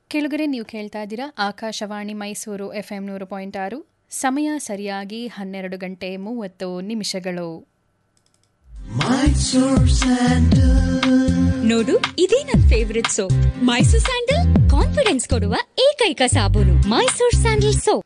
ಕೆಳಗರೆ ನೀವು ಕೇಳ್ತಾ ಇದ್ದೀರಾ ಆಕಾಶವಾಣಿ ಮೈಸೂರು ಎಫ್ ಎಂ ನೂರು ಪಾಯಿಂಟ್ ಆರು ಸಮಯ ಸರಿಯಾಗಿ ಹನ್ನೆರಡು ಗಂಟೆ ಮೂವತ್ತು ನಿಮಿಷಗಳು ನೋಡು ಇದೇ ನನ್ favourite soap Mysore sandal confidence ಕೊಡುವ ಏಕೈಕ ಸಾಬೂನು ಮೈಸೂರ್ ಸ್ಯಾಂಡಲ್ ಸೋಪ್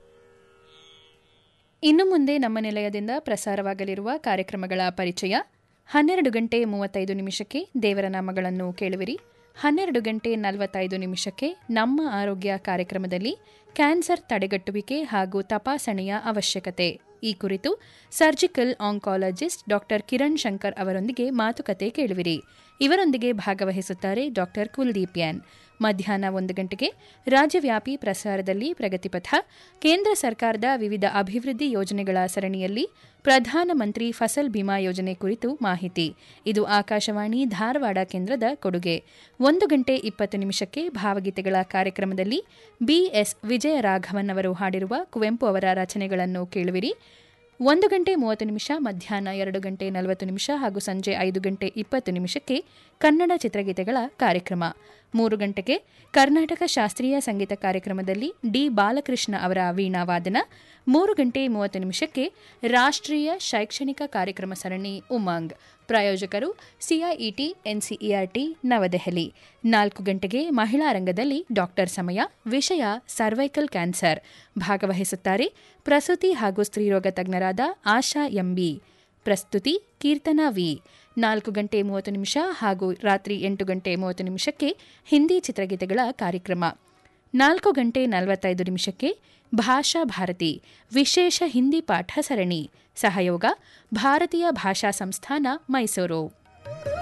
ಇನ್ನು ಮುಂದೆ ನಮ್ಮ ನಿಲಯದಿಂದ ಪ್ರಸಾರವಾಗಲಿರುವ ಕಾರ್ಯಕ್ರಮಗಳ ಪರಿಚಯ ಹನ್ನೆರಡು ಗಂಟೆ ಮೂವತ್ತೈದು ನಿಮಿಷಕ್ಕೆ ದೇವರ ನಾಮಗಳನ್ನು ಕೇಳುವಿರಿ ಹನ್ನೆರಡು ಗಂಟೆ ನಲವತ್ತೈದು ನಿಮಿಷಕ್ಕೆ ನಮ್ಮ ಆರೋಗ್ಯ ಕಾರ್ಯಕ್ರಮದಲ್ಲಿ ಕ್ಯಾನ್ಸರ್ ತಡೆಗಟ್ಟುವಿಕೆ ಹಾಗೂ ತಪಾಸಣೆಯ ಅವಶ್ಯಕತೆ ಈ ಕುರಿತು surgical oncologist doctor Kiran Shankar ಅವರೊಂದಿಗೆ ಮಾತುಕತೆ ಕೇಳುವಿರಿ ಇವರೊಂದಿಗೆ ಭಾಗವಹಿಸುತ್ತಾರೆ ಡಾಕ್ಟರ್ ಕುಲ್ದೀಪ್ ಯಾನ್ ಮಧ್ಯಾಹ್ನ ಒಂದು ಗಂಟೆಗೆ ರಾಜ್ಯವ್ಯಾಪಿ ಪ್ರಸಾರದಲ್ಲಿ ಪ್ರಗತಿಪಥ ಕೇಂದ್ರ ಸರ್ಕಾರದ ವಿವಿಧ ಅಭಿವೃದ್ಧಿ ಯೋಜನೆಗಳ ಸರಣಿಯಲ್ಲಿ ಪ್ರಧಾನಮಂತ್ರಿ ಫಸಲ್ ಬಿಮಾ ಯೋಜನೆ ಕುರಿತು ಮಾಹಿತಿ ಇದು ಆಕಾಶವಾಣಿ ಧಾರವಾಡ ಕೇಂದ್ರದ ಕೊಡುಗೆ ಒಂದು ಗಂಟೆ ಇಪ್ಪತ್ತು ನಿಮಿಷಕ್ಕೆ ಭಾವಗೀತೆಗಳ ಕಾರ್ಯಕ್ರಮದಲ್ಲಿ ಬಿಎಸ್ ವಿಜಯರಾಘವನ್ ಅವರು ಹಾಡಿರುವ ಕುವೆಂಪು ಅವರ ರಚನೆಗಳನ್ನು ಕೇಳುವಿರಿ ಒಂದು ಗಂಟೆ ಮೂವತ್ತು ನಿಮಿಷ ಮಧ್ಯಾಹ್ನ ಎರಡು ಗಂಟೆ ನಲವತ್ತು ನಿಮಿಷ ಹಾಗೂ ಸಂಜೆ ಐದು ಗಂಟೆ ಇಪ್ಪತ್ತು ನಿಮಿಷಕ್ಕೆ ಕನ್ನಡ ಚಿತ್ರಗೀತೆಗಳ ಕಾರ್ಯಕ್ರಮ ಮೂರು ಗಂಟೆಗೆ ಕರ್ನಾಟಕ ಶಾಸ್ತ್ರೀಯ ಸಂಗೀತ ಕಾರ್ಯಕ್ರಮದಲ್ಲಿ ಡಿ ಬಾಲಕೃಷ್ಣ ಅವರ ವೀಣಾ ವಾದನ ಮೂರು ಗಂಟೆ ಮೂವತ್ತು ನಿಮಿಷಕ್ಕೆ ರಾಷ್ಟ್ರೀಯ ಶೈಕ್ಷಣಿಕ ಕಾರ್ಯಕ್ರಮ ಸರಣಿ ಉಮಂಗ್ ಪ್ರಾಯೋಜಕರು ಸಿಐಇಟಿ ಎನ್ಸಿಇಆರ್ಟಿ ನವದೆಹಲಿ ನಾಲ್ಕು ಗಂಟೆಗೆ ಮಹಿಳಾ ರಂಗದಲ್ಲಿ ಡಾಕ್ಟರ್ ಸಮಯ ವಿಷಯ ಸರ್ವೈಕಲ್ ಕ್ಯಾನ್ಸರ್ ಭಾಗವಹಿಸುತ್ತಾರೆ ಪ್ರಸೂತಿ ಹಾಗೂ ಸ್ತ್ರೀರೋಗ ತಜ್ಞರಾದ ಆಶಾ ಎಂಬಿ ಪ್ರಸ್ತುತಿ ಕೀರ್ತನಾ ವಿ ನಾಲ್ಕು ಗಂಟೆ ಮೂವತ್ತು ನಿಮಿಷ ಹಾಗೂ ರಾತ್ರಿ ಎಂಟು ಗಂಟೆ ಮೂವತ್ತು ನಿಮಿಷಕ್ಕೆ ಹಿಂದಿ ಚಿತ್ರಗೀತೆಗಳ ಕಾರ್ಯಕ್ರಮ ನಾಲ್ಕು ಗಂಟೆ ನಲವತ್ತೈದು ನಿಮಿಷಕ್ಕೆ ಭಾಷಾ ಭಾರತಿ ವಿಶೇಷ ಹಿಂದಿ ಪಾಠ ಸರಣಿ ಸಹಯೋಗ ಭಾರತೀಯ ಭಾಷಾ ಸಂಸ್ಥಾನ ಮೈಸೂರು